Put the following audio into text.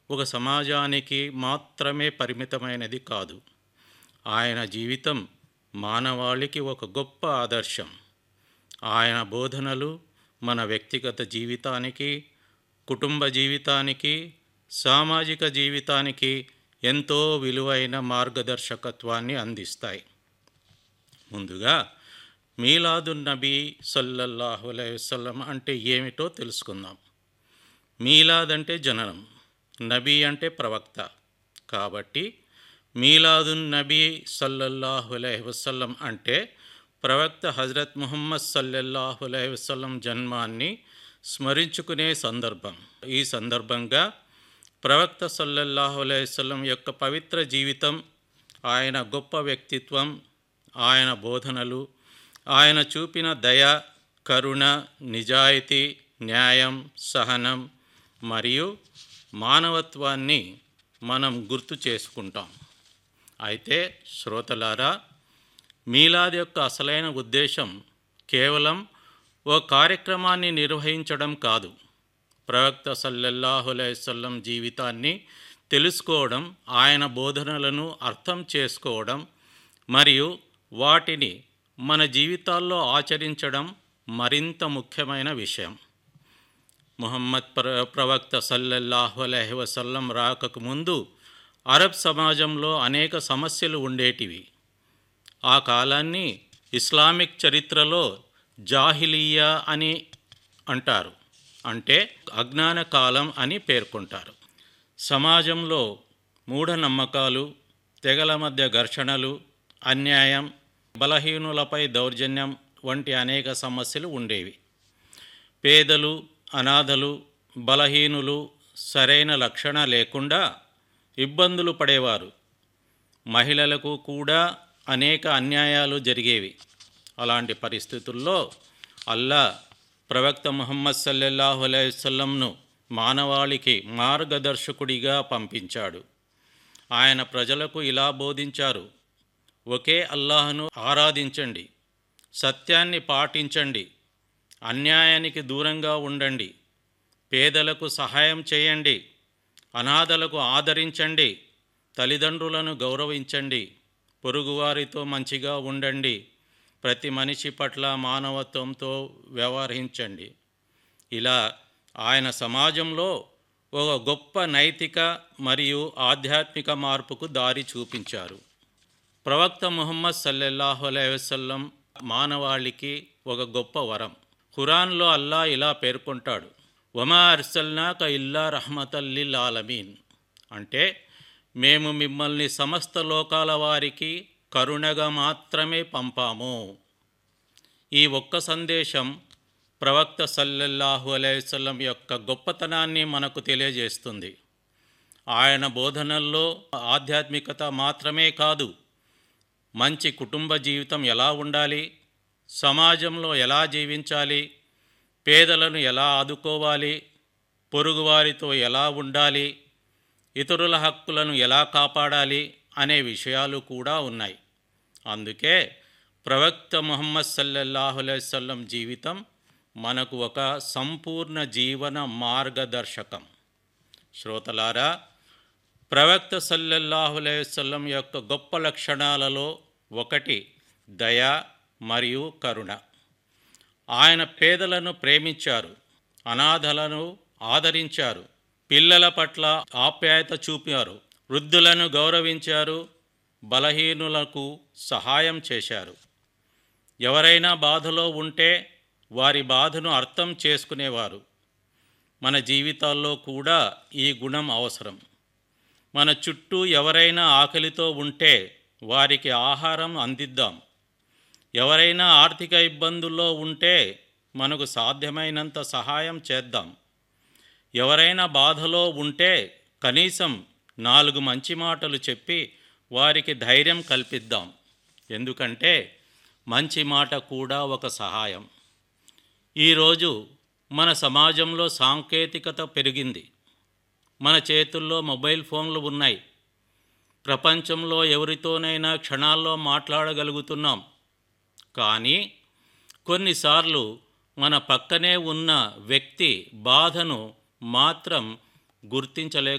ఒక సమాజానికి మాత్రమే పరిమితమైనది కాదు ఆయన జీవితం మానవాళికి ఒక గొప్ప ఆదర్శం ఆయన బోధనలు మన వ్యక్తిగత జీవితానికి కుటుంబ జీవితానికి సామాజిక జీవితానికి ఎంతో విలువైన మార్గదర్శకత్వాన్ని అందిస్తాయి ముందుగా మీలాదున్ నబీ సల్లల్లాహు అలైహి వసల్లం అంటే ఏమిటో తెలుసుకుందాం మీలాద్ అంటే జననం నబీ అంటే ప్రవక్త కాబట్టి మీలాదున్ నబీ సల్లల్లాహు అలైహి వసల్లం అంటే ప్రవక్త హజరత్ ముహమ్మద్ సల్లల్లాహు అలైహి వసల్లం జన్మాన్ని స్మరించుకునే సందర్భం ఈ సందర్భంగా ప్రవక్త సల్లల్లాహు అలైహి వసల్లం యొక్క పవిత్ర జీవితం ఆయన గొప్ప వ్యక్తిత్వం ఆయన బోధనలు ఆయన చూపిన దయ కరుణ నిజాయితీ న్యాయం సహనం మరియు మానవత్వాన్ని మనం గుర్తు చేసుకుంటాం అయితే శ్రోతలారా మీలాద్ యొక్క అసలైన ఉద్దేశం కేవలం ఓ కార్యక్రమాన్ని నిర్వహించడం కాదు ప్రవక్త సల్లల్లాహు అలైవల్లం జీవితాన్ని తెలుసుకోవడం ఆయన బోధనలను అర్థం చేసుకోవడం మరియు వాటిని మన జీవితాల్లో ఆచరించడం మరింత ముఖ్యమైన విషయం ముహమ్మద్ ప్ర ప్రవక్త సల్లల్లాహు అలైహి వసల్లం రాకకు ముందు అరబ్ సమాజంలో అనేక సమస్యలు ఉండేటివి ఆ కాలాన్ని ఇస్లామిక్ చరిత్రలో జాహిలియా అని అంటారు అంటే అజ్ఞాన కాలం అని పేర్కొంటారు సమాజంలో మూఢనమ్మకాలు తెగల మధ్య ఘర్షణలు అన్యాయం బలహీనులపై దౌర్జన్యం వంటి అనేక సమస్యలు ఉండేవి పేదలు అనాథలు బలహీనులు సరైన లక్షణ లేకుండా ఇబ్బందులు పడేవారు మహిళలకు కూడా అనేక అన్యాయాలు జరిగేవి అలాంటి పరిస్థితుల్లో అల్లా ప్రవక్త ముహమ్మద్ సల్లల్లాహు అలైవల్లంను మానవాళికి మార్గదర్శకుడిగా పంపించాడు ఆయన ప్రజలకు ఇలా బోధించారు ఒకే అల్లాహను ఆరాధించండి సత్యాన్ని పాటించండి అన్యాయానికి దూరంగా ఉండండి పేదలకు సహాయం చేయండి అనాథలకు ఆదరించండి తల్లిదండ్రులను గౌరవించండి పొరుగువారితో మంచిగా ఉండండి ప్రతి మనిషి పట్ల మానవత్వంతో వ్యవహరించండి ఇలా ఆయన సమాజంలో ఒక గొప్ప నైతిక మరియు ఆధ్యాత్మిక మార్పుకు దారి చూపించారు ప్రవక్త ముహమ్మద్ సల్లల్లాహు అలైహి వసల్లం మానవాళికి ఒక గొప్ప వరం ఖురాన్లో అల్లా ఇలా పేర్కొంటాడు వమా అర్సల్నాక ఇల్లా రహమతల్లిల్ ఆలమీన్ అంటే మేము మిమ్మల్ని సమస్త లోకాల వారికి కరుణగా మాత్రమే పంపాము ఈ ఒక్క సందేశం ప్రవక్త సల్లల్లాహు అలైవల్లం యొక్క గొప్పతనాన్ని మనకు తెలియజేస్తుంది ఆయన బోధనల్లో ఆధ్యాత్మికత మాత్రమే కాదు మంచి కుటుంబ జీవితం ఎలా ఉండాలి సమాజంలో ఎలా జీవించాలి పేదలను ఎలా ఆదుకోవాలి పొరుగువారితో ఎలా ఉండాలి ఇతరుల హక్కులను ఎలా కాపాడాలి అనే విషయాలు కూడా ఉన్నాయి అందుకే ప్రవక్త ముహమ్మద్ సల్లల్లాహు అలైవల్లం జీవితం మనకు ఒక సంపూర్ణ జీవన మార్గదర్శకం శ్రోతలారా ప్రవక్త సల్లల్లాహు అలైవల్లం యొక్క గొప్ప లక్షణాలలో ఒకటి దయ మరియు కరుణ ఆయన పేదలను ప్రేమించారు అనాథలను ఆదరించారు పిల్లల పట్ల ఆప్యాయత చూపారు వృద్ధులను గౌరవించారు బలహీనులకు సహాయం చేశారు ఎవరైనా బాధలో ఉంటే వారి బాధను అర్థం చేసుకునేవారు మన జీవితాల్లో కూడా ఈ గుణం అవసరం మన చుట్టూ ఎవరైనా ఆకలితో ఉంటే వారికి ఆహారం అందిద్దాం ఎవరైనా ఆర్థిక ఇబ్బందుల్లో ఉంటే మనకు సాధ్యమైనంత సహాయం చేద్దాం ఎవరైనా బాధలో ఉంటే కనీసం నాలుగు మంచి మాటలు చెప్పి వారికి ధైర్యం కల్పిద్దాం ఎందుకంటే మంచి మాట కూడా ఒక సహాయం ఈరోజు మన సమాజంలో సాంకేతికత పెరిగింది మన చేతుల్లో మొబైల్ ఫోన్లు ఉన్నాయి ప్రపంచంలో ఎవరితోనైనా క్షణాల్లో మాట్లాడగలుగుతున్నాం కానీ కొన్నిసార్లు మన పక్కనే ఉన్న వ్యక్తి బాధను మాత్రం గుర్తించలే